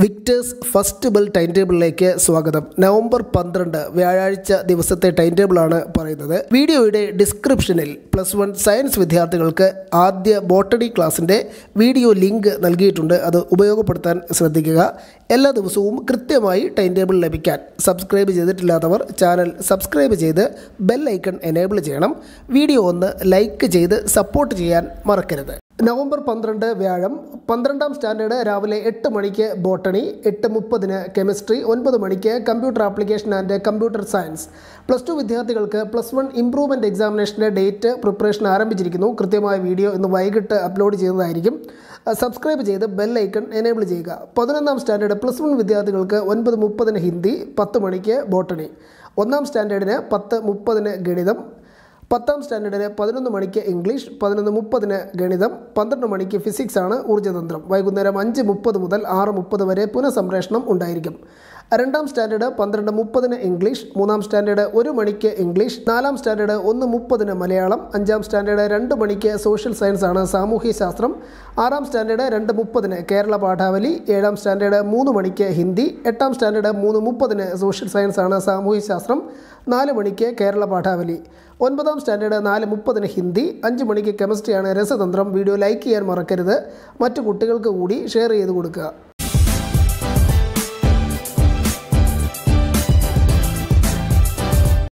Victers first bell time ടേബിളിലേക്ക് സ്വാഗതം November പന്ത്രണ്ട് വ്യാഴാഴ്ച ദിവസത്തെ ടൈം ടേബിളാണ് പറയുന്നത് വീഡിയോയുടെ ഡിസ്ക്രിപ്ഷനിൽ പ്ലസ് വൺ സയൻസ് വിദ്യാർത്ഥികൾക്ക് ആദ്യ ബോട്ടണി ക്ലാസ്സിൻ്റെ വീഡിയോ ലിങ്ക് നൽകിയിട്ടുണ്ട് അത് ഉപയോഗപ്പെടുത്താൻ ശ്രദ്ധിക്കുക എല്ലാ ദിവസവും കൃത്യമായി ടൈം ടേബിൾ ലഭിക്കാൻ സബ്സ്ക്രൈബ് ചെയ്തിട്ടില്ലാത്തവർ ചാനൽ സബ്സ്ക്രൈബ് ചെയ്ത് ബെൽ ഐക്കൺ എനേബിൾ ചെയ്യണം വീഡിയോ ഒന്ന് ലൈക്ക് ചെയ്ത് സപ്പോർട്ട് ചെയ്യാൻ മറക്കരുത് നവംബർ പന്ത്രണ്ട് വ്യാഴം പന്ത്രണ്ടാം സ്റ്റാൻഡേർഡ് രാവിലെ എട്ട് മണിക്ക് ബോട്ടണി എട്ട് മുപ്പതിന് കെമിസ്ട്രി ഒൻപത് മണിക്ക് computer application and computer science plus two വിദ്യാർത്ഥികൾക്ക് പ്ലസ് വൺ ഇംപ്രൂവ്മെൻറ്റ് എക്സാമിനേഷൻ്റെ ഡേറ്റ് പ്രിപ്പറേഷൻ ആരംഭിച്ചിരിക്കുന്നു കൃത്യമായ വീഡിയോ ഇന്ന് വൈകിട്ട് അപ്ലോഡ് ചെയ്യുന്നതായിരിക്കും സബ്സ്ക്രൈബ് ചെയ്ത് ബെൽ ഐക്കൺ എനേബിൾ ചെയ്യുക പതിനൊന്നാം സ്റ്റാൻഡേർഡ് പ്ലസ് വൺ വിദ്യാർത്ഥികൾക്ക് ഒൻപത് മുപ്പതിന് ഹിന്ദി പത്ത് മണിക്ക് ബോട്ടണി ഒന്നാം സ്റ്റാൻഡേർഡിന് പത്ത് മുപ്പതിന് ഗണിതം പത്താം സ്റ്റാൻഡേർഡിന് പതിനൊന്ന് മണിക്ക് ഇംഗ്ലീഷ് പതിനൊന്ന് മുപ്പതിന് ഗണിതം പന്ത്രണ്ട് മണിക്ക് ഫിസിക്സ് ആണ് ഊർജ്ജതന്ത്രം വൈകുന്നേരം അഞ്ച് മുപ്പത് മുതൽ ആറ് മുപ്പത് വരെ പുനഃസംപ്രേഷണം ഉണ്ടായിരിക്കും രണ്ടാം സ്റ്റാൻഡേർഡ് പന്ത്രണ്ട് മുപ്പതിന് ഇംഗ്ലീഷ് മൂന്നാം സ്റ്റാൻഡേർഡ് ഒരു മണിക്ക് ഇംഗ്ലീഷ് നാലാം സ്റ്റാൻഡേർഡ് ഒന്ന് മുപ്പതിന് മലയാളം അഞ്ചാം സ്റ്റാൻഡേർഡ് രണ്ട് മണിക്ക് സോഷ്യൽ സയൻസ് ആണ് സാമൂഹ്യ ശാസ്ത്രം ആറാം സ്റ്റാൻഡേർഡ് രണ്ട് മുപ്പതിന് കേരള പാഠാവലി ഏഴാം സ്റ്റാൻഡേർഡ് മൂന്ന് മണിക്ക് ഹിന്ദി എട്ടാം സ്റ്റാൻഡേർഡ് മൂന്ന് മുപ്പതിന് സോഷ്യൽ സയൻസ് ആണ് സാമൂഹ്യ ശാസ്ത്രം നാല് മണിക്ക് കേരള പാഠാവലി ഒൻപതാം സ്റ്റാൻഡേർഡ് നാല് മുപ്പതിന് ഹിന്ദി അഞ്ച് മണിക്ക് കെമിസ്ട്രിയാണ് രസതന്ത്രം വീഡിയോ ലൈക്ക് ചെയ്യാൻ മറക്കരുത് മറ്റു കുട്ടികൾക്ക് കൂടി ഷെയർ ചെയ്ത് കൊടുക്കുക